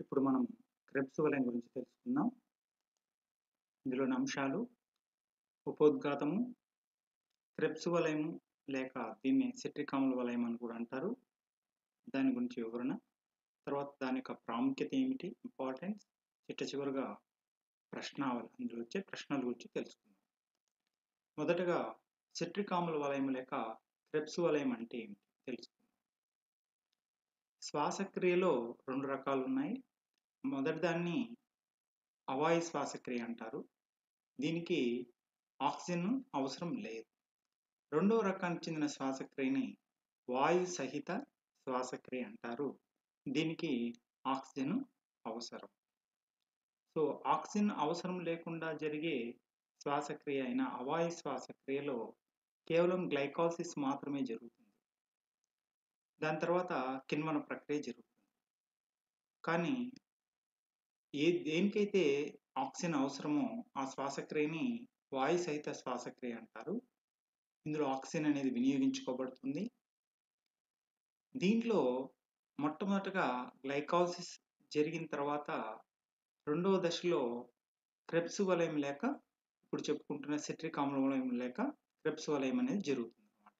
ఇప్పుడు మనం క్రెబ్స్ వలయం గురించి తెలుసుకుందాం ఇందులోని అంశాలు ఉపోద్ఘాతము క్రెబ్స్ వలయము లేక దీన్ని సిట్రిక్ ఆమ్ల వలయం అని కూడా అంటారు దాని గురించి వివరణ తర్వాత దాని యొక్క ప్రాముఖ్యత ఏమిటి ఇంపార్టెన్స్ చిట్ట చివరిగా ప్రశ్నావళి అందులో వచ్చే ప్రశ్నల గురించి తెలుసుకుందాం మొదటగా సిట్రిక్ ఆమ్ల వలయం లేక క్రెబ్స్ వలయం అంటే ఏమిటి తెలుసుకుందాం శ్వాసక్రియలో రెండు రకాలు ఉన్నాయి మొదటి దాన్ని అవాయు శ్వాసక్రియ అంటారు దీనికి ఆక్సిజన్ అవసరం లేదు రెండవ రకానికి చెందిన శ్వాసక్రియని వాయు సహిత శ్వాసక్రియ అంటారు దీనికి ఆక్సిజన్ అవసరం సో ఆక్సిజన్ అవసరం లేకుండా జరిగే శ్వాసక్రియ అయిన అవాయు శ్వాసక్రియలో కేవలం గ్లైకాలసిస్ మాత్రమే జరుగుతుంది దాని తర్వాత కిణ్వన ప్రక్రియ జరుగుతుంది కానీ ఏ దేనికైతే ఆక్సిజన్ అవసరమో ఆ శ్వాసక్రియని వాయు సహిత శ్వాసక్రియ అంటారు ఇందులో ఆక్సిజన్ అనేది వినియోగించుకోబడుతుంది దీంట్లో మొట్టమొదటగా గ్లైకాలసిస్ జరిగిన తర్వాత రెండవ దశలో క్రెబ్స్ వలయం లేక ఇప్పుడు చెప్పుకుంటున్న సిట్రిక్ ఆమ్ల వలయం లేక క్రెబ్స్ వలయం అనేది జరుగుతుంది అనమాట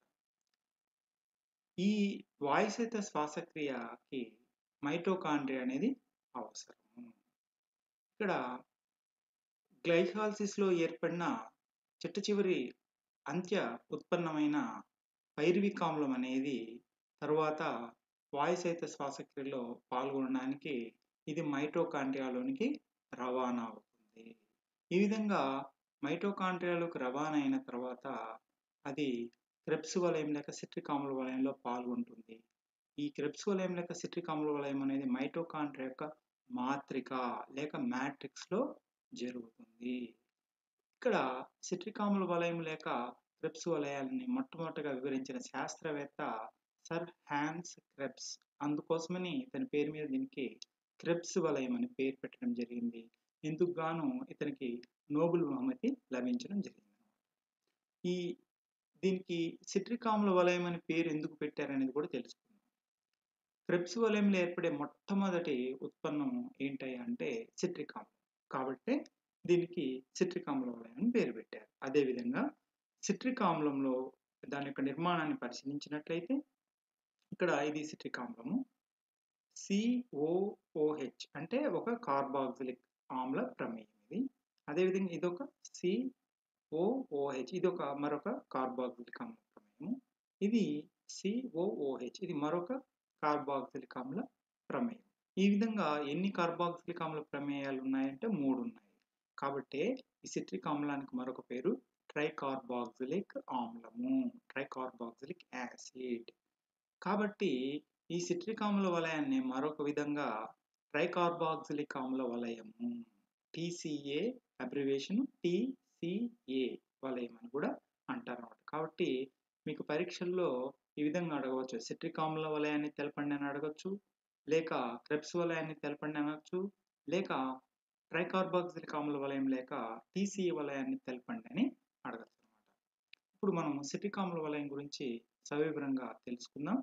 ఈ వాయుసహిత శ్వాసక్రియకి మైటోకాండ్రియా అనేది అవసరం ఇక్కడ గ్లైకాలసిస్లో ఏర్పడిన చిట్ట చివరి అంత్య ఉత్పన్నమైన పైరువిక్ ఆమ్లం అనేది తరువాత వాయుసహిత శ్వాసక్రియలో పాల్గొనడానికి ఇది మైటోకాండ్రియాలోనికి రవాణా అవుతుంది ఈ విధంగా మైటోకాండ్రియాలోకి రవాణా అయిన తర్వాత అది క్రెప్స్ వలయం లేక సిట్రిక్ ఆమ్ల వలయంలో పాల్గొంటుంది ఈ క్రెప్స్ వలయం లేక సిట్రిక్ ఆమ్ల వలయం అనేది మైటోకాండ్రియా యొక్క మాత్రిక లేక మ్యాట్రిక్స్లో జరుగుతుంది ఇక్కడ సిట్రిక్ ఆమ్ల వలయం లేక క్రెప్స్ వలయాలని మొట్టమొదటిగా వివరించిన శాస్త్రవేత్త సర్ హ్యాన్స్ క్రెప్స్ అందుకోసమని ఇతని పేరు మీద దీనికి క్రెప్స్ వలయం అని పేరు పెట్టడం జరిగింది ఇందుకు గాను ఇతనికి నోబుల్ బహుమతి లభించడం జరిగింది ఈ దీనికి సిట్రిక్ ఆమ్ల వలయం అని పేరు ఎందుకు పెట్టారనేది కూడా తెలుసుకుందాం క్రెప్స్ వలయంలో ఏర్పడే మొట్టమొదటి ఉత్పన్నం ఏంటయ్యా అంటే సిట్రిక్ ఆమ్లం కాబట్టి దీనికి సిట్రిక్ ఆమ్ల వలయం అని పేరు పెట్టారు అదేవిధంగా సిట్రిక్ ఆమ్లంలో దాని యొక్క నిర్మాణాన్ని పరిశీలించినట్లయితే ఇక్కడ ఇది సిట్రిక్ ఆమ్లము సిఓఓహెచ్ అంటే ఒక కార్బాక్సిలిక్ ఆమ్ల ప్రమేయం ఇది అదేవిధంగా ఇది ఒక సిఓఓహెచ్ ఇది ఒక మరొక కార్బాక్సిలిక్ ఆమ్ల ప్రమేయము ఇది సిఓఓహెచ్ ఇది మరొక కార్బాక్సిలిక్ ఆమ్ల ప్రమేయం ఈ విధంగా ఎన్ని కార్బాక్సిలిక్ ఆమ్ల ప్రమేయాలు ఉన్నాయంటే మూడు ఉన్నాయి కాబట్టి ఈ సిట్రిక్ ఆమ్లానికి మరొక పేరు ట్రైకార్బాక్సిలిక్ ఆమ్లము ట్రైకార్బాక్సిలిక్ యాసిడ్ కాబట్టి ఈ సిట్రిక్ ఆమ్ల వలయాన్ని మరొక విధంగా ట్రైకార్బాక్సిలిక్ ఆమ్ల వలయము టీసీఏ అబ్రివేషన్ టీసీఏ వలయం అని కూడా అంటారు అన్నమాట కాబట్టి మీకు పరీక్షల్లో ఈ విధంగా అడగవచ్చు సిట్రిక్ ఆమ్ల వలయాన్ని తెలపండి అని అడగచ్చు లేక క్రెప్స్ వలయాన్ని తెలపండి అనొచ్చు లేక ట్రైకార్బాక్సిలిక్ ఆమ్ల వలయం లేక టీసీఏ వలయాన్ని తెలపండి అని అడగచ్చు అనమాట ఇప్పుడు మనం సిట్రిక్ ఆమ్ల వలయం గురించి సవివరంగా తెలుసుకుందాం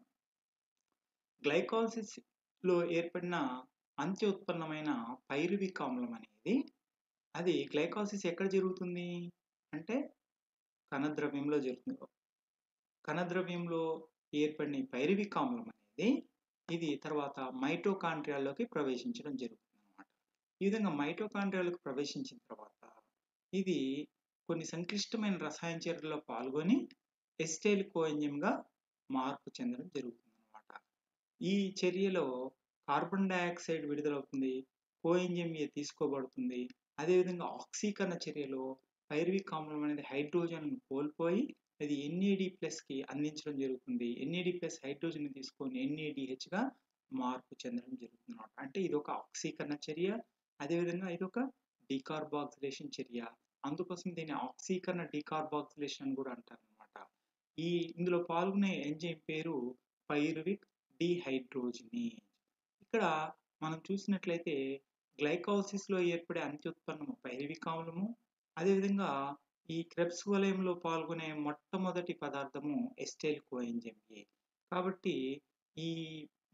గ్లైకాలసిస్లో ఏర్పడిన అంత్య ఉత్పన్నమైన పైరువిక్ ఆమ్లం అనేది అది గ్లైకాలసిస్ ఎక్కడ జరుగుతుంది అంటే కణద్రవ్యంలో జరుగుతుంది కణద్రవ్యంలో ఏర్పడిన పైరువిక్ ఆమ్లం అనేది ఇది తర్వాత మైటోకాండ్రియాల్లోకి ప్రవేశించడం జరుగుతుంది అనమాట ఈ విధంగా మైటోకాండ్రియాలకు ప్రవేశించిన తర్వాత ఇది కొన్ని సంక్లిష్టమైన రసాయన చర్యల్లో పాల్గొని ఎస్టైల్ కోఎంజిమ్గా మార్పు చెందడం జరుగుతుంది అనమాట ఈ చర్యలో కార్బన్ డైఆక్సైడ్ విడుదలవుతుంది కోఎంజిమ్ ఏ తీసుకోబడుతుంది అదేవిధంగా ఆక్సీకరణ చర్యలో పైర్విక్ ఆమ్లం అనేది హైడ్రోజన్ కోల్పోయి అది ఎన్ఏడి ప్లస్కి అందించడం జరుగుతుంది ఎన్ఏడి ప్లస్ హైడ్రోజన్ తీసుకొని ఎన్ఏడిహెచ్గా మార్పు చెందడం జరుగుతుంది అనమాట అంటే ఇది ఒక ఆక్సీకరణ చర్య అదేవిధంగా ఇది ఒక డీకార్బాక్సిలేషన్ చర్య అందుకోసం దీన్ని ఆక్సీకరణ డీకార్బాక్సిలేషన్ అని కూడా అంటారు అనమాట ఈ ఇందులో పాల్గొనే ఎంజైమ్ పేరు పైరువిక్ డిహైడ్రోజినేజ్ ఇక్కడ మనం చూసినట్లయితే గ్లైకాలసిస్లో ఏర్పడే అంత్యుత్పన్నము పైరువిక్ ఆమ్లము అదేవిధంగా ఈ క్రెబ్స్ వలయంలో పాల్గొనే మొట్టమొదటి పదార్థము ఎస్టైల్ కోఎంజైమ్ ఏ కాబట్టి ఈ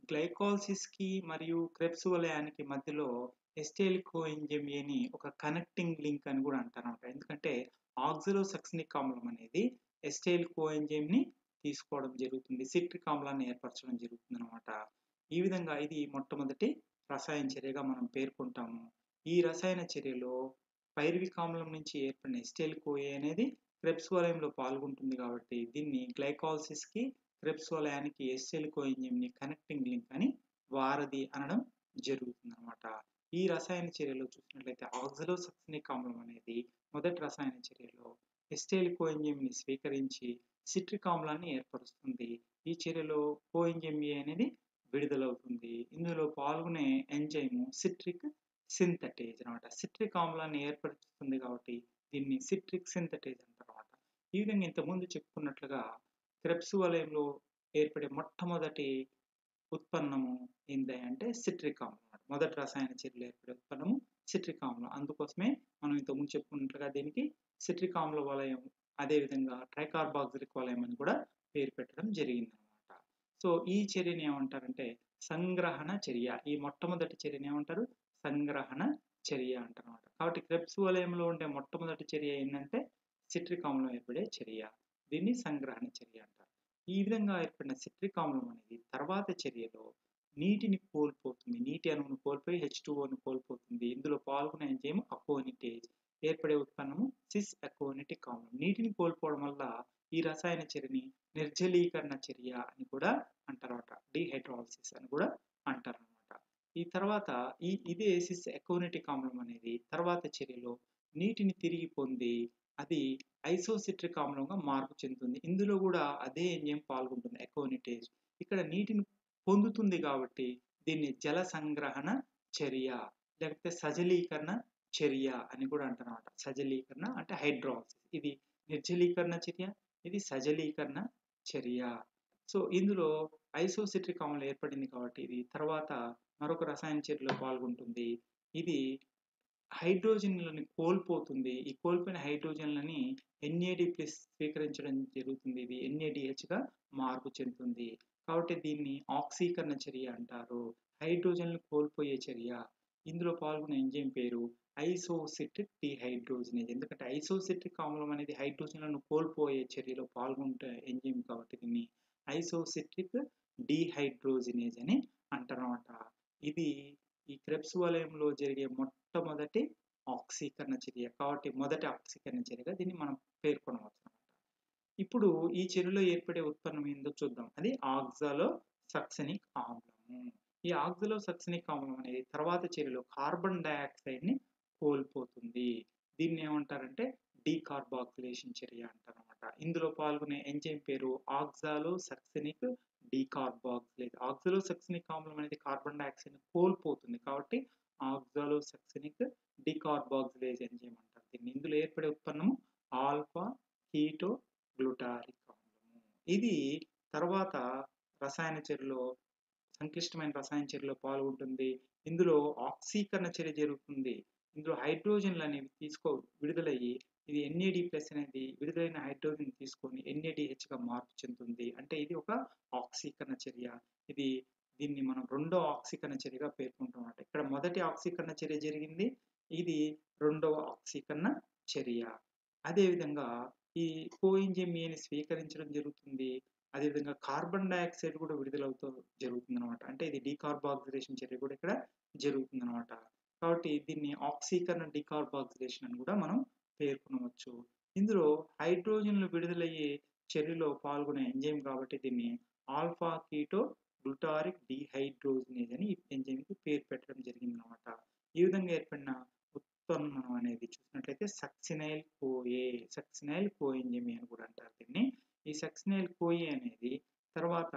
గ్లైకాలిసిస్‌కి మరియు క్రెబ్స్ వలయానికి మధ్యలో ఎస్టైల్ కోఎంజైమ్ ఏని ఒక కనెక్టింగ్ లింక్ అని కూడా అంటారనమాట. ఎందుకంటే ఆక్సాలోసక్సినిక్ ఆమ్లం అనేది ఎస్టైల్ కోఎంజైమ్‌ని తీసుకోవడం జరుగుతుంది. సిట్రిక్ ఆమ్లాన్ని ఏర్పరచడం జరుగుతుందనమాట. ఈ విధంగా ఇది మొట్టమొదటి రసాయన చర్యగా మనం పేర్కొంటాము. ఈ రసాయన చర్యలో పైరువిక్ ఆమ్లం నుంచి ఏర్పడిన ఎస్టైల్ కోఏ అనేది క్రెబ్స్ వలయంలో పాల్గొంటుంది కాబట్టి దీన్ని గ్లైకాలిసిస్‌కి, క్రెబ్స్ వలయానికి ఎస్టైల్ కోఎంజైమ్‌ని కనెక్టింగ్ లింక్ అని వారధి అనడం జరుగుతుందనమాట. ఈ రసాయన చర్యలో చూసినట్లయితే ఆక్సాలోసక్సినిక్ ఆమ్లం అనేది మొదటి రసాయన చర్యలో ఎస్టైల్ కోఎంజైమ్‌ని స్వీకరించి సిట్రిక్ ఆమ్లాన్ని ఏర్పరుస్తుంది. ఈ చర్యలో కోఎంజైమ్ ఏ అనేది విడుదలవుతుంది. ఇందులో పాల్గొనే ఎంజైమ్ సిట్రిక్ సింథటేజ్ అనమాట. సిట్రిక్ ఆమ్లాన్ని ఏర్పరుస్తుంది కాబట్టి దీన్ని సిట్రిక్ సింథటేజ్ అంటారనమాట. ఈ విధంగా ఇంతకుముందు చెప్పుకున్నట్లుగా క్రెబ్స్ వలయంలో ఏర్పడే మొట్టమొదటి ఉత్పన్నము ఏంది అంటే సిట్రిక్ ఆమ్లం అన్నమాట. మొదటి రసాయన చర్యలో ఏర్పడే ఉత్పన్నము సిట్రిక్ ఆమ్లం. అందుకోసమే మనం ఇంతకుముందు చెప్పుకున్నట్లుగా దీనికి సిట్రిక్ ఆమ్ల వలయం అదేవిధంగా ట్రైకార్బాక్సిలిక్ వలయం అని కూడా పేరు పెట్టడం జరిగిందనమాట. సో, ఈ చర్యని ఏమంటారంటే సంగ్రహణ చర్య. ఈ మొట్టమొదటి చర్యని ఏమంటారు? సంగ్రహణ చర్య అంటారనమాట. కాబట్టి క్రెబ్స్ వలయంలో ఉండే మొట్టమొదటి చర్య ఏందంటే సిట్రిక్ ఆమ్లం ఏర్పడే చర్య. దీన్ని సంగ్రహణ చర్య అంటారు. ఈ విధంగా ఏర్పడిన సిట్రిక్ ఆమ్లం అనేది తర్వాత చర్యలో నీటిని కోల్పోతుంది. నీటి అణువును కోల్పోయి హెచ్2ఓని కోల్పోతుంది. ఇందులో పాల్గొనే ఎంజైమ్ అకోనిటేజ్. ఏర్పడే ఉత్పన్నము సిస్ అకోనిటిక్ ఆమ్లం. నీటిని కోల్పోవడం వల్ల ఈ రసాయన చర్యని నిర్జలీకరణ చర్య అని కూడా అంటారన్నమాట. డీహైడ్రాలిసిస్ అని కూడా అంటారన్నమాట. ఈ తర్వాత ఈ ఇదే సిస్ అకోనిటిక్ ఆమ్లం అనేది తర్వాత చర్యలో నీటిని తిరిగి పొంది అది ఐసోసిట్రిక్ ఆమ్లంగా మార్పు చెందుతుంది. ఇందులో కూడా అదే ఎంజైమ్ పాల్గొంటుంది అకోనిటేజ్. ఇక్కడ నీటిని పొందుతుంది కాబట్టి దీన్ని జల సంగ్రహణ చర్య లేకపోతే సజలీకరణ చర్య అని కూడా అంటారన్నమాట. సజలీకరణ అంటే హైడ్రాలిసిస్. ఇది నిర్జలీకరణ చర్య. ఇది సజలీకరణ చర్య. సో, ఇందులో ఐసోసిట్రిక్ ఆమ్లం ఏర్పడింది కాబట్టి ఇది తర్వాత మరొక రసాయన చర్యలో పాల్గొంటుంది. ఇది హైడ్రోజన్‌లని కోల్పోతుంది. ఈ కోల్పోయిన హైడ్రోజన్‌లని ఎన్ఏడి ప్లస్ స్వీకరించడం జరుగుతుంది. ఇది ఎన్ఏడిహెచ్‌గా మార్పు చెందుతుంది. కాబట్టి దీన్ని ఆక్సీకరణ చర్య అంటారు. హైడ్రోజన్‌లు కోల్పోయే చర్య. ఇందులో పాల్గొనే ఎంజైమ్ పేరు ఐసోసిట్రిక్ డీహైడ్రోజినేజ్. ఎందుకంటే ఐసోసిట్రిక్ ఆమ్లం అనేది హైడ్రోజన్‌లను కోల్పోయే చర్యలో పాల్గొంటే ఎంజైమ్ కాబట్టి దీన్ని ఐసోసిట్రిక్ డీహైడ్రోజినేజ్ అని అంటారన్నమాట. ఇది ఈ క్రెబ్స్ వలయంలో జరిగే మొట్టమొదటి ఆక్సీకరణ చర్య. కాబట్టి మొదటి ఆక్సీకరణ చర్యగా దీన్ని మనం పేర్కొనవచ్చనమాట. ఇప్పుడు ఈ చర్యలో ఏర్పడే ఉత్పన్నం ఏందో చూద్దాం. అది ఆక్సాలోసక్సినిక్ ఆమ్లము. ఈ ఆక్సాలోసక్సినిక్ ఆమ్లం అనేది తర్వాత చర్యలో కార్బన్ డయాక్సైడ్‌ని కోల్పోతుంది. దీన్ని ఏమంటారంటే డీకార్బాక్సిలేషన్ చర్య అంటారన్నమాట. ఇందులో పాల్గొనే ఎంజైమ్ పేరు ఆక్సాలోసక్సినిక్ డీకార్బాక్సిలేజ్. ఆక్సాలోసక్సినిక్ ఆమ్లం అనేది కార్బన్ డయాక్సైడ్‌ని కోల్పోతుంది. కాబట్టి ఆక్సాలోసక్సినిక్ డీకార్బాక్సిలేజ్ ఎంజైమ్ అంటారు దీన్ని. ఇందులో ఏర్పడే ఉత్పన్నము ఆల్ఫా కీటో గ్లూటారిక్ ఆమ్లము. ఇది తర్వాత రసాయన చర్యలో సంక్లిష్టమైన రసాయన చర్యలో పాల్గొంటుంది. ఇందులో ఆక్సీకరణ చర్య జరుగుతుంది. ఇందులో హైడ్రోజన్‌లు అనేవి తీసుకో విడుదలయ్యి ఇది ఎన్ఏడి ప్లస్ అనేది విడుదలైన హైడ్రోజన్ తీసుకొని ఎన్ఏడిహెచ్‌గా మార్పు చెందుతుంది. అంటే ఇది ఒక ఆక్సీకరణ చర్య. ఇది దీన్ని మనం రెండో ఆక్సీకరణ చర్యగా పేర్కొంటామన్నమాట. ఇక్కడ మొదటి ఆక్సీకరణ చర్య జరిగింది. ఇది రెండవ ఆక్సీకరణ చర్య. అదేవిధంగా ఈ కోఎంజైమ్ ఏని స్వీకరించడం జరుగుతుంది. అదేవిధంగా కార్బన్ డయాక్సైడ్ కూడా విడుదలవుతూ జరుగుతుందనమాట. అంటే ఇది డీకార్బాక్సిలేషన్ చర్య కూడా ఇక్కడ జరుగుతుందనమాట. కాబట్టి దీన్ని ఆక్సీకరణ డీకార్బాక్సిలేషన్ అని కూడా మనం పేర్కొనవచ్చు. ఇందులో హైడ్రోజన్‌లు విడుదలయ్యే చర్యలో పాల్గొనే ఎంజైమ్ కాబట్టి దీన్ని ఆల్ఫా కీటో గ్లూటారిక్ డీహైడ్రోజినేజ్ అని ఈ ఎంజైమ్‌కి పేరు పెట్టడం జరిగిందనమాట. ఈ విధంగా ఏర్పడిన ఉత్పన్నం అనేది చూసినట్లయితే సక్సినైల్ కోఏ. సక్సినైల్ కోఎంజైమ్ అని కూడా అంటారు దీన్ని. ఈ సక్సినైల్ కోఏ అనేది తర్వాత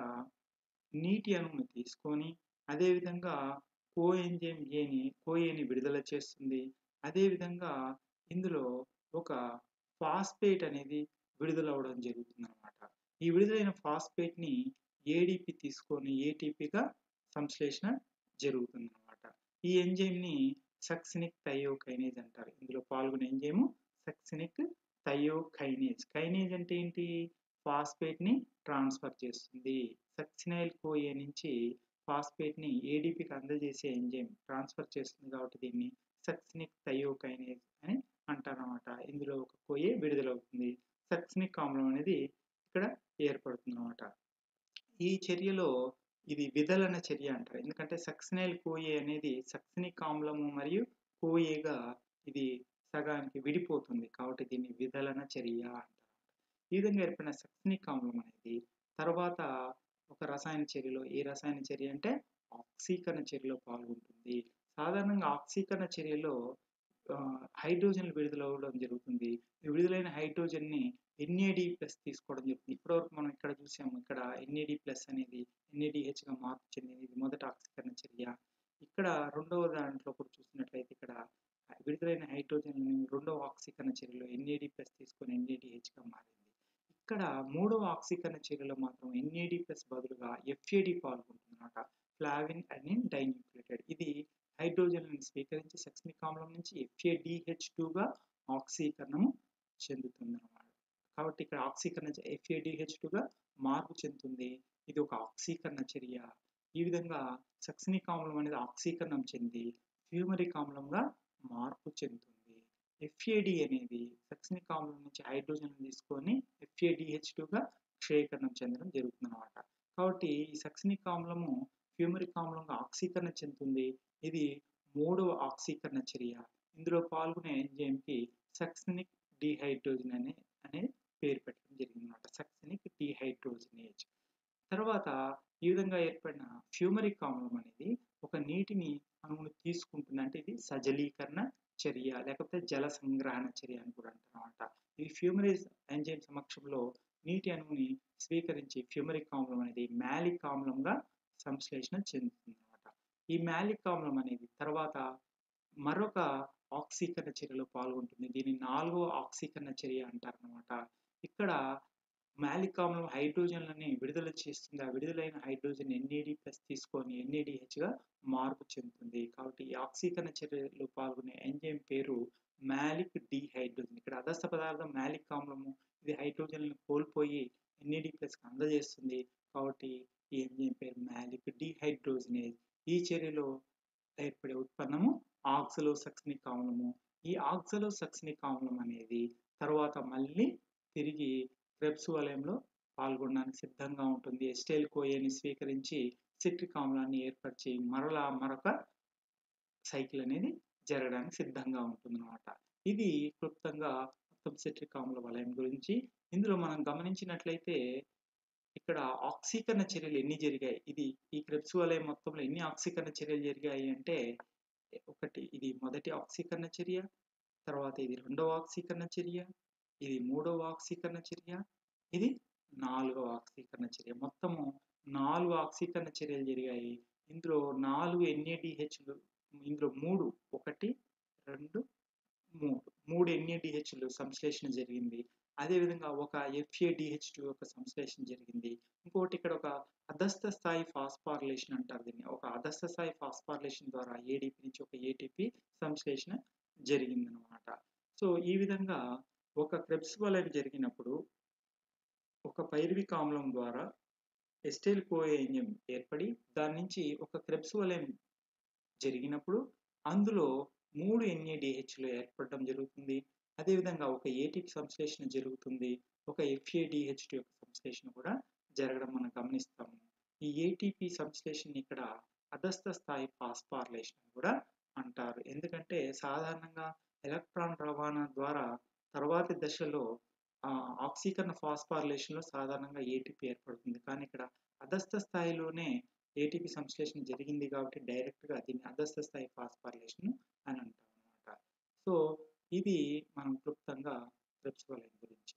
నీటి అణువును తీసుకొని అదేవిధంగా కోఎంజైమ్ ఏని కోఏని విడుదల చేస్తుంది. అదేవిధంగా ఇందులో ఒక ఫాస్ఫేట్ అనేది విడుదలవ్వడం జరుగుతుందనమాట. ఈ విడుదలైన ఫాస్ఫేట్‌ని ఏడీపీ తీసుకొని ఏటీపీగా సంశ్లేషణ జరుగుతుందనమాట. ఈ ఎంజైమ్‌ని సక్సినిక్ థయోకైనేజ్ అంటారు. ఇందులో పాల్గొనే ఎంజైమ్ సక్సినిక్ థయోకైనేజ్. కైనేజ్ అంటే ఏంటి? ఫాస్ఫేట్‌ని ట్రాన్స్‌ఫర్ చేస్తుంది. సక్సినైల్ కోఏ నుంచి ఫాస్ఫేట్‌ని ఏడీపీకి అందజేసే ఎంజైమ్ ట్రాన్స్‌ఫర్ చేస్తుంది కాబట్టి దీన్ని సక్సినిక్ థయోకైనేజ్ అని అంటారనమాట. ఇందులో ఒక కోయే విడుదలవుతుంది. సక్సినిక్ ఆమ్లం అనేది ఇక్కడ ఏర్పడుతుందనమాట. ఈ చర్యలో ఇది విదలన చర్య అంటారు. ఎందుకంటే సక్సినైల్ కోయే అనేది సక్సినిక్ ఆమ్లము మరియు కోయేగా ఇది సగానికి విడిపోతుంది. కాబట్టి దీన్ని విదలన చర్య అంటారు. ఈ విధంగా ఏర్పడిన సక్సినిక్ ఆమ్లం అనేది తర్వాత ఒక రసాయన చర్యలో ఏ రసాయన చర్య అంటే ఆక్సీకరణ చర్యలో పాల్గొంటుంది. సాధారణంగా ఆక్సీకరణ చర్యలో ఆహ్, హైడ్రోజన్‌లు విడుదలవ్వడం జరుగుతుంది. ఈ విడుదలైన హైడ్రోజన్‌ని ఎన్ఏడి ప్లస్ తీసుకోవడం జరుగుతుంది. ఇప్పటివరకు మనం ఇక్కడ చూసాము. ఇక్కడ ఎన్ఏడి ప్లస్ అనేది ఎన్ఏడిహెచ్‌గా మార్పు చెందింది. ఇది మొదటి ఆక్సీకరణ చర్య. ఇక్కడ రెండవ దాంట్లో కూడా చూసినట్లయితే ఇక్కడ విడుదలైన హైడ్రోజన్‌ని రెండవ ఆక్సీకరణ చర్యలో ఎన్ఏడి ప్లస్ తీసుకొని ఎన్ఏడిహెచ్‌గా మారింది. ఇక్కడ మూడవ ఆక్సీకరణ చర్యలో మాత్రం ఎన్ఏడి ప్లస్ బదులుగా ఎఫ్ఏడి పాల్గొంటుందన్నమాట. Flavin adenine dinucleotide. ఇది హైడ్రోజన్‌లను స్వీకరించి సక్సినిక్ ఆమ్లం నుంచి ఎఫ్ఏడిహెచ్2గా ఆక్సీకరణం చెందుతుందన్నమాట. కాబట్టి ఇక్కడ ఆక్సీకరణ చ ఎఫ్ఏడిహెచ్2గా మార్పు చెందుతుంది. ఇది ఒక ఆక్సీకరణ చర్య. ఈ విధంగా సక్సినిక్ ఆమ్లం అనేది ఆక్సీకరణం చెంది ఫ్యూమరిక్ ఆమ్లంగా మార్పు చెందుతుంది. ఎఫ్ఏడి అనేది సక్సినిక్ ఆమ్లం నుంచి హైడ్రోజన్‌లను తీసుకొని ఎఫ్ఏడిహెచ్2గా క్షయకరణం చెందడం జరుగుతుందన్నమాట. కాబట్టి ఈ సక్సినిక్ ఆమ్లము ఫ్యూమరిక్ ఆమ్లంగా ఆక్సీకరణ చెందుతుంది. ఇది మూడవ ఆక్సీకరణ చర్య. ఇందులో పాల్గొనే ఎంజైమ్‌కి సక్సినిక్ డీహైడ్రోజన్ అనే అనే పేరు పెట్టడం జరిగిందన్నమాట. Succinic dehydrogenase. తర్వాత ఈ విధంగా ఏర్పడిన ఫ్యూమరిక్ ఆమ్లం అనేది ఒక నీటిని అణువును తీసుకుంటుంది. అంటే ఇది సజలీకరణ చర్య లేకపోతే జల సంగ్రహణ చర్య అని కూడా అంటారన్నమాట. ఈ ఫ్యూమరేజ్ ఎంజైమ్ సమక్షంలో నీటి అణువుని స్వీకరించి ఫ్యూమరిక్ ఆమ్లం అనేది మాలిక్ ఆమ్లంగా సంశ్లేషణ చెందుతుందన్నమాట. ఈ మాలిక్ ఆమ్లం అనేది తర్వాత మరొక ఆక్సీకరణ చర్యలో పాల్గొంటుంది. దీన్ని నాలుగవ ఆక్సీకరణ చర్య అంటారన్నమాట. ఇక్కడ మాలిక్ ఆమ్లం హైడ్రోజన్‌లని విడుదల చేస్తుంది. ఆ విడుదలైన హైడ్రోజన్ ఎన్ఏడి ప్లస్ తీసుకొని ఎన్ఏడిహెచ్‌గా మార్పు చెందుతుంది. కాబట్టి ఈ ఆక్సీకరణ చర్యలో పాల్గొనే ఎంజైమ్ పేరు మాలిక్ డీహైడ్రోజన్. ఇక్కడ అదస్త పదార్థం మాలిక్ ఆమ్లము ఇది హైడ్రోజన్‌లను కోల్పోయి ఎన్ఏడి ప్లస్‌కి అందజేస్తుంది. కాబట్టి ఈ ఎంజైమ్ పేరు మాలిక్ డీహైడ్రోజనేజ్. ఈ చర్యలో ఏర్పడే ఉత్పన్నము ఆక్సలోసక్సినిక్ ఆమ్లము. ఈ ఆక్సలోసక్సినిక్ ఆమ్లం అనేది తర్వాత మళ్ళీ తిరిగి క్రెబ్స్ వలయంలో పాల్గొనడానికి సిద్ధంగా ఉంటుంది. ఎస్టైల్ కోయేని స్వీకరించి సిట్రిక్ ఆమ్లాన్ని ఏర్పరిచి మరలా మరొక సైకిల్ అనేది జరగడానికి సిద్ధంగా ఉంటుందన్నమాట. ఇది క్లుప్తంగా మొత్తం సిట్రిక్ ఆమ్ల వలయం గురించి. ఇందులో మనం గమనించినట్లయితే ఇక్కడ ఆక్సీకరణ చర్యలు ఎన్ని జరిగాయి? ఇది ఈ క్రెబ్స్ వలయం మొత్తంలో ఎన్ని ఆక్సీకరణ చర్యలు జరిగాయి అంటే ఒకటి ఇది మొదటి ఆక్సీకరణ చర్య. తర్వాత ఇది రెండవ ఆక్సీకరణ చర్య. ఇది మూడవ ఆక్సీకరణ చర్య. ఇది నాలుగవ ఆక్సీకరణ చర్య. మొత్తము 4 ఆక్సీకరణ చర్యలు జరిగాయి. ఇందులో 4 ఎన్ఏడిహెచ్‌లు ఇందులో 3 1, 2, 3 3 ఎన్ఏడిహెచ్‌లు సంశ్లేషణ జరిగింది. అదేవిధంగా ఒక ఎఫ్ఏడిహెచ్2 యొక్క సంశ్లేషణ జరిగింది. ఇంకొకటి ఇక్కడ ఒక అధస్థ స్థాయి ఫాస్ఫారిలేషన్ అంటారు దీన్ని. ఒక అధస్థ స్థాయి ఫాస్ఫారిలేషన్ ద్వారా ఏడీపీ నుంచి ఒక ఏటీపీ సంశ్లేషణ జరిగిందనమాట. సో, ఈ విధంగా ఒక క్రెబ్స్ వలయం జరిగినప్పుడు ఒక పైరువిక్ ఆమ్లం ద్వారా ఎస్టైల్ కోయే ఎంజైమ్ ఏర్పడి దాని నుంచి ఒక క్రెబ్స్ వలయం జరిగినప్పుడు అందులో 3 ఎన్ఏడిహెచ్‌లు ఏర్పడడం జరుగుతుంది. అదేవిధంగా ఒక ఏటీపీ సంశ్లేషణ జరుగుతుంది. ఒక ఎఫ్ఏడిహెచ్2 యొక్క సంశ్లేషణ కూడా జరగడం మనం గమనిస్తాము. ఈ ఏటీపీ సంశ్లేషణని ఇక్కడ అధస్థ స్థాయి ఫాస్ఫారిలేషన్ అని కూడా అంటారు. ఎందుకంటే సాధారణంగా ఎలక్ట్రాన్ రవాణా ద్వారా తర్వాతి దశలో ఆహ్, ఆక్సీకరణ ఫాస్ఫారిలేషన్‌లో సాధారణంగా ఏటీపీ ఏర్పడుతుంది. కానీ ఇక్కడ అధస్థ స్థాయిలోనే ఏటీపీ సంశ్లేషణ జరిగింది కాబట్టి డైరెక్ట్‌గా దీన్ని అధస్థ స్థాయి ఫాస్ఫారిలేషన్ అని అంటామన్నమాట. సో, ఇది మనం క్లుప్తంగా క్రెబ్స్ వలయం గురించి.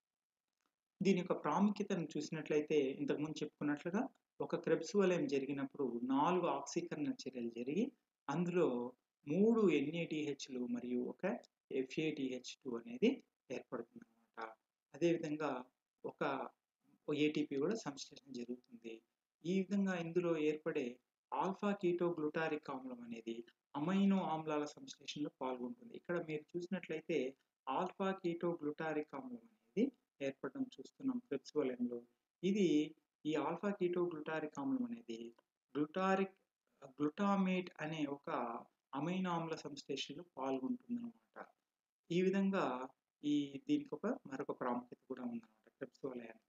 దీని యొక్క ప్రాముఖ్యతను చూసినట్లయితే ఇంతకుముందు చెప్పుకున్నట్లుగా ఒక క్రెబ్స్ వలయం జరిగినప్పుడు 4 ఆక్సీకరణ చర్యలు జరిగి అందులో 3 ఎన్ఏడిహెచ్‌లు మరియు ఒక ఎఫ్ఏడిహెచ్2 అనేది ఏర్పడుతుందన్నమాట. అదేవిధంగా ఒక ఏటీపీ కూడా సంశ్లేషణ జరుగుతుంది. ఈ విధంగా ఇందులో ఏర్పడే ఆల్ఫా కీటో గ్లూటారిక్ ఆమ్లం అనేది అమైనో ఆమ్లాల సంశ్లేషణలో పాల్గొంటుంది. ఇక్కడ మీరు చూసినట్లయితే ఆల్ఫా కీటో గ్లూటారిక్ ఆమ్లం అనేది ఏర్పడడం చూస్తున్నాం క్రెబ్స్ వలయంలో. ఇది ఈ ఆల్ఫా కీటో గ్లూటారిక్ ఆమ్లం అనేది గ్లూటారిక్ గ్లూటామేట్ అనే ఒక అమైనో ఆమ్ల సంశ్లేషణలో పాల్గొంటుందన్నమాట ఈ విధంగా ఈ దీనికి ఒక మరొక ప్రాముఖ్యత కూడా ఉందన్నమాట క్రెబ్స్ వలయానికి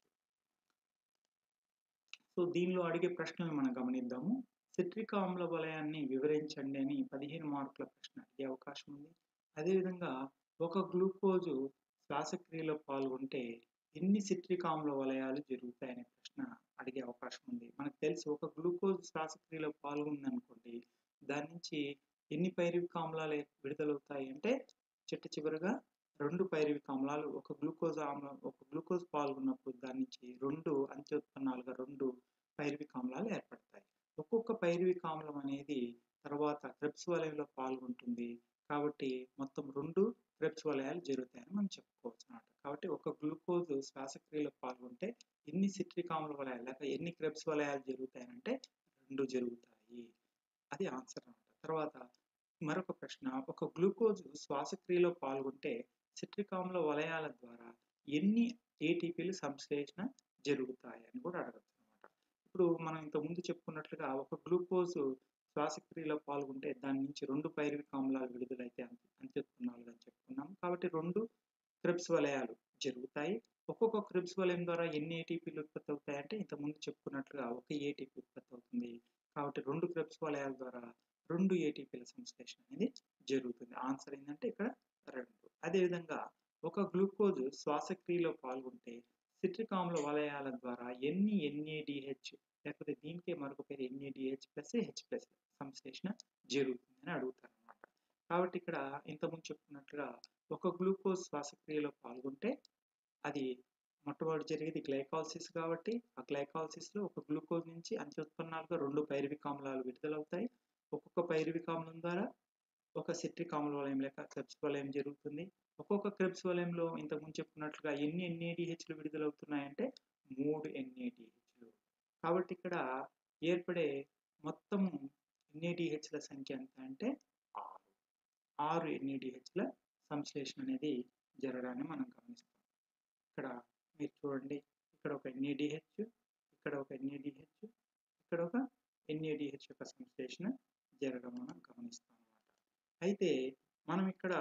సో దీనిలో అడిగే ప్రశ్నలు మనం గమనిద్దాము సిట్రిక్ ఆమ్ల వలయాన్ని వివరించండి అని పదిహేను మార్కుల ప్రశ్న అడిగే అవకాశం ఉంది అదేవిధంగా ఒక గ్లూకోజు శ్వాసక్రియలో పాల్గొంటే ఎన్ని సిట్రిక్ ఆమ్ల వలయాలు జరుగుతాయనే ప్రశ్న అడిగే అవకాశం ఉంది మనకు తెలుసు ఒక గ్లూకోజ్ శ్వాసక్రియలో పాల్గొందనుకోండి దాని నుంచి ఎన్ని పైరువిక ఆమ్లాలు విడుదలవుతాయి అంటే చిట్ట చివరిగా రెండు పైరువిక ఆమ్లాలు ఒక గ్లూకోజ్ ఆమ్లం ఒక గ్లూకోజ్ పాల్గొన్నప్పుడు దాని నుంచి రెండు అంత్యోత్పన్నాలుగా రెండు పైరువిక ఆమ్లాలు ఏర్పడతాయి ఒక్కొక్క పైరువిక ఆమ్లం అనేది తర్వాత క్రెబ్స్ వలయంలో పాల్గొంటుంది కాబట్టి మొత్తం రెండు క్రెబ్స్ వలయాలు జరుగుతాయని మనం చెప్పుకోవచ్చు అన్నమాట కాబట్టి ఒక గ్లూకోజ్ శ్వాసక్రియలో పాల్గొంటే ఎన్ని సిట్రిక్ ఆమ్ల వలయాలు లేక ఎన్ని క్రెబ్స్ వలయాలు జరుగుతాయంటే రెండు జరుగుతాయి అది ఆన్సర్ అన్నమాట తర్వాత మరొక ప్రశ్న ఒక గ్లూకోజ్ శ్వాసక్రియలో పాల్గొంటే సిట్రిక్ ఆమ్ల వలయాల ద్వారా ఎన్ని ఏటీపీలు సంశ్లేషణ జరుగుతాయి అని కూడా అడగచ్చు అనమాట ఇప్పుడు మనం ఇంత ముందు చెప్పుకున్నట్లుగా ఒక గ్లూకోజ్ శ్వాసక్రియలో పాల్గొంటే దాని నుంచి రెండు పైరువిక ఆమ్లాలు విడుదలైతే అంత్యోత్పన్నాలుగా చెప్పుకున్నాం కాబట్టి రెండు క్రిబ్స్ వలయాలు జరుగుతాయి ఒక్కొక్క క్రిబ్స్ వలయం ద్వారా ఎన్ని ఏటీపీలు ఉత్పత్తి అవుతాయి అంటే ఇంత ముందు చెప్పుకున్నట్లుగా ఒక ఏటీపీ ఉత్పత్తి అవుతుంది కాబట్టి రెండు క్రిబ్స్ వలయాల ద్వారా రెండు ఏటీపీల సంశ్లేషణ అనేది జరుగుతుంది ఆన్సర్ ఏంటంటే ఇక్కడ రెండు అదేవిధంగా ఒక గ్లూకోజ్ శ్వాసక్రియలో పాల్గొంటే సిట్రిక్ ఆమ్ల వలయాల ద్వారా ఎన్ని ఎన్ఏడిహెచ్ లేకపోతే దీనికే మరొక పేరు ఎన్ఏడిహెచ్ ప్లస్ హెచ్ ప్లస్ సంశ్లేషణ జరుగుతుందని అడుగుతారు అనమాట కాబట్టి ఇక్కడ ఇంతకుముందు చెప్పుకున్నట్లుగా ఒక గ్లూకోజ్ శ్వాసక్రియలో పాల్గొంటే అది మొట్టమొదటి జరిగేది గ్లైకాలసిస్ కాబట్టి ఆ గ్లైకాలసిస్లో ఒక గ్లూకోజ్ నుంచి అంత్యోత్పన్నాలుగా రెండు పైరువిక ఆమ్లాలు విడుదలవుతాయి ఒక్కొక్క పైరువిక ఆమ్లం ద్వారా ఒక సిట్రిక్ ఆమ్ల వలయం లేక క్రెబ్స్ వలయం జరుగుతుంది ఒక్కొక్క క్రెబ్స్ వలయంలో ఇంతకుముందు చెప్పుకున్నట్లుగా ఎన్ని ఎన్ఏడిహెచ్లు విడుదలవుతున్నాయంటే మూడు ఎన్ఏడిహెచ్లు కాబట్టి ఇక్కడ ఏర్పడే మొత్తం ఎన్ఏడిహెచ్ల సంఖ్య ఎంత అంటే ఆరు ఆరు ఎన్ఏడిహెచ్ల సంశ్లేషణ అనేది జరగడాన్ని మనం గమనిస్తాం ఇక్కడ మీరు చూడండి ఇక్కడ ఒక ఎన్ఏడిహెచ్ ఇక్కడ ఒక ఎన్ఏడిహెచ్ ఇక్కడ ఒక ఎన్ఏడిహెచ్ యొక్క సంశ్లేషణ జరగడం మనం గమనిస్తాం అన్నమాట అయితే మనం ఇక్కడ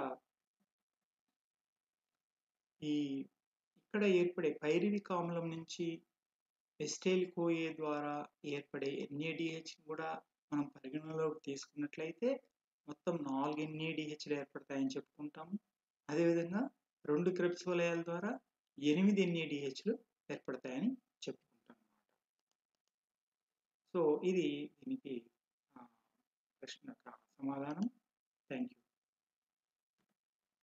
ఈ ఇక్కడ ఏర్పడే పైరివిక ఆమ్లం నుంచి ఎస్టైల్ కోఏ ద్వారా ఏర్పడే ఎన్ఏడిహెచ్ కూడా మనం పరిగణలోకి తీసుకున్నట్లయితే మొత్తం నాలుగు ఎన్ఏడిహెచ్లు ఏర్పడతాయని చెప్పుకుంటాము అదేవిధంగా రెండు క్రెబ్స్ వలయాల ద్వారా ఎనిమిది ఎన్ఏడిహెచ్లు ఏర్పడతాయని చెప్పుకుంటాం అన్నమాట సో ఇది దీనికి ప్రశ్న సమాధానం